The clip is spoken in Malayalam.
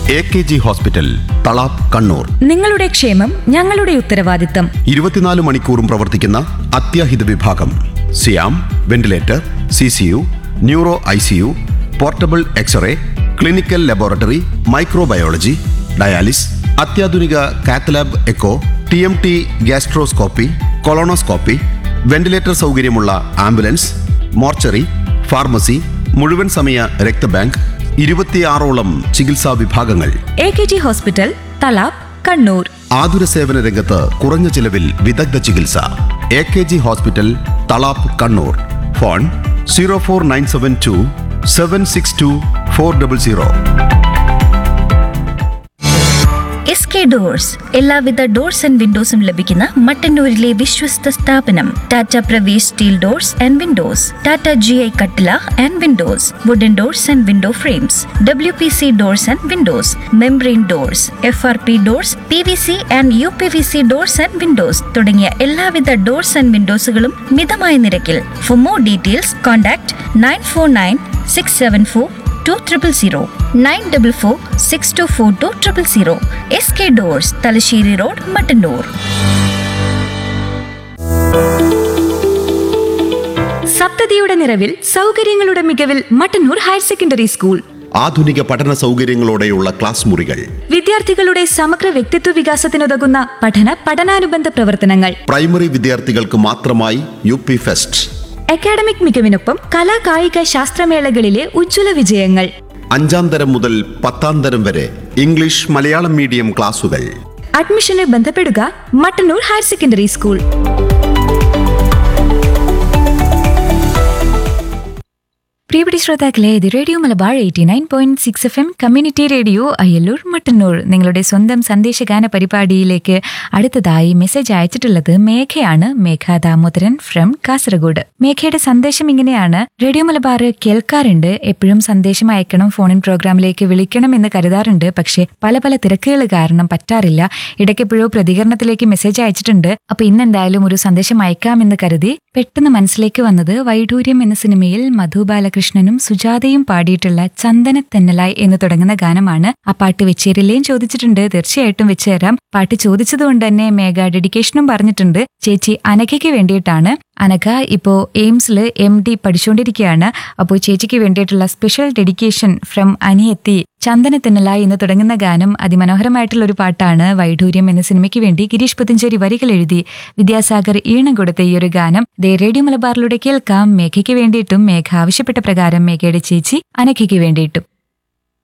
A K G hospital Thalap Kannur നിങ്ങളുടെ ക്ഷേമം ഞങ്ങളുടെ ഉത്തരവാദിത്തം ഇരുപത്തിനാല് മണിക്കൂറും പ്രവർത്തിക്കുന്ന അത്യാഹിത വിഭാഗം സിയാം ventilator C C U neuro I C U portable x-ray clinical laboratory microbiology dialysis അത്യാധുനിക cath lab echo T M T gastroscopy colonoscopy ventilator സൗകര്യമുള്ള ആംബുലൻസ് മോർച്ചറി ഫാർമസി മുഴുവൻ സമയ രക്തബാങ്ക് ഇരുപത്തിയാറോളം ചികിത്സാ വിഭാഗങ്ങൾ A K G hospital Thalap Kannur ആതുര സേവന രംഗത്ത് കുറഞ്ഞ ചിലവിൽ വിദഗ്ധ ചികിത്സ A K G hospital Thalap Kannur phone zero four nine seven two seven six two four double zero S K doors എല്ലാവിധ ഡോർസ് ആൻഡ് വിൻഡോസും ലഭിക്കുന്ന മട്ടന്നൂരിലെ വിശ്വസ്ത സ്ഥാപനം Tata Pravesh steel doors and windows Tata G I കട്ടില and windows wooden doors and window frames W P C doors and windows membrane doors F R P doors P V C and U P V C doors and windows തുടങ്ങിയ എല്ലാവിധ ഡോർസ് ആൻഡ് വിൻഡോസുകളും മിതമായ നിരക്കിൽ for more details contact nine four nine six seven four two triple zero nine double four six two four two triple zero S K doors Thalassery road Mattannur സപ്തതിയുടെ നിറവിൽ സൗകര്യങ്ങളുടെ മികവിൽ മട്ടന്നൂർ ഹയർ സെക്കൻഡറി സ്കൂൾ ആധുനിക പഠന സൗകര്യങ്ങളോടെയുള്ള ക്ലാസ് മുറികൾ വിദ്യാർത്ഥികളുടെ സമഗ്ര വ്യക്തിത്വ വികാസത്തിനുതകുന്ന പഠന പഠനാനുബന്ധ പ്രവർത്തനങ്ങൾ പ്രൈമറി വിദ്യാർത്ഥികൾക്ക് മാത്രമായി യു പി ഫെസ്റ്റ് അക്കാഡമിക് മികവിനൊപ്പം കലാ കായിക ശാസ്ത്രമേളകളിലെ ഉജ്ജ്വല വിജയങ്ങൾ അഞ്ചാം തരം മുതൽ പത്താം തരം വരെ ഇംഗ്ലീഷ് മലയാളം മീഡിയം ക്ലാസുകൾ അഡ്മിഷന് ബന്ധപ്പെടുക മട്ടന്നൂർ ഹയർ സെക്കൻഡറി സ്കൂൾ പ്രിയപ്പെട്ട ശ്രോതാക്കളെ ഇത് radio Malabar eighty nine point six F M community radio Ayyallur Mattannur നിങ്ങളുടെ സ്വന്തം സന്ദേശഗാന പരിപാടിയിലേക്ക് അടുത്തതായി മെസ്സേജ് അയച്ചിട്ടുള്ളത് മേഘയാണ് മേഘ ദാമോദരൻ ഫ്രം കാസർഗോഡ് മേഘയുടെ സന്ദേശം ഇങ്ങനെയാണ് റേഡിയോ മലബാർ കേൾക്കാറുണ്ട് എപ്പോഴും സന്ദേശം അയക്കണം ഫോണിൻ പ്രോഗ്രാമിലേക്ക് വിളിക്കണം എന്ന് കരുതാറുണ്ട് പക്ഷേ പല പല തിരക്കുകൾ കാരണം പറ്റാറില്ല ഇടയ്ക്കെപ്പോഴോ പ്രതികരണത്തിലേക്ക് മെസ്സേജ് അയച്ചിട്ടുണ്ട് അപ്പൊ ഇന്ന് എന്തായാലും ഒരു സന്ദേശം അയക്കാമെന്ന് കരുതി പെട്ടെന്ന് മനസ്സിലേക്ക് വന്നത് വൈഡൂര്യം എന്ന സിനിമയിൽ മധു ബാലകൃഷ്ണനും സുജാതയും പാടിയിട്ടുള്ള ചന്ദന തെന്നലായി എന്ന് തുടങ്ങുന്ന ഗാനമാണ് ആ പാട്ട് വെച്ചേരില്ലേയും ചോദിച്ചിട്ടുണ്ട് തീർച്ചയായിട്ടും വെച്ചുതരാം പാട്ട് ചോദിച്ചതുകൊണ്ട് തന്നെ മേഘ ഡെഡിക്കേഷനും പറഞ്ഞിട്ടുണ്ട് ചേച്ചി അനഘയ്ക്ക് വേണ്ടിയിട്ടാണ് അനഘ ഇപ്പോ എയിംസിൽ എം ഡി പഠിച്ചുകൊണ്ടിരിക്കുകയാണ് അപ്പോൾ ചേച്ചിക്ക് വേണ്ടിയിട്ടുള്ള സ്പെഷ്യൽ ഡെഡിക്കേഷൻ ഫ്രം അനിയത്തി ചന്ദന തെന്നലായി എന്ന് തുടങ്ങുന്ന ഗാനം അതിമനോഹരമായിട്ടുള്ള ഒരു പാട്ടാണ് വൈഡൂര്യം എന്ന സിനിമയ്ക്ക് വേണ്ടി ഗിരീഷ് പുത്തഞ്ചേരി വരികൾ എഴുതി വിദ്യാസാഗർ ഈണം കൊടുത്ത ഈ ഒരു ഗാനം ദേ റേഡിയോ മലബാറിലൂടെ കേൾക്കാം മേഘയ്ക്ക് വേണ്ടിയിട്ടും മേഘ ആവശ്യപ്പെട്ട പ്രകാരം മേഘയുടെ ചേച്ചി അനഘയ്ക്ക് വേണ്ടിയിട്ടും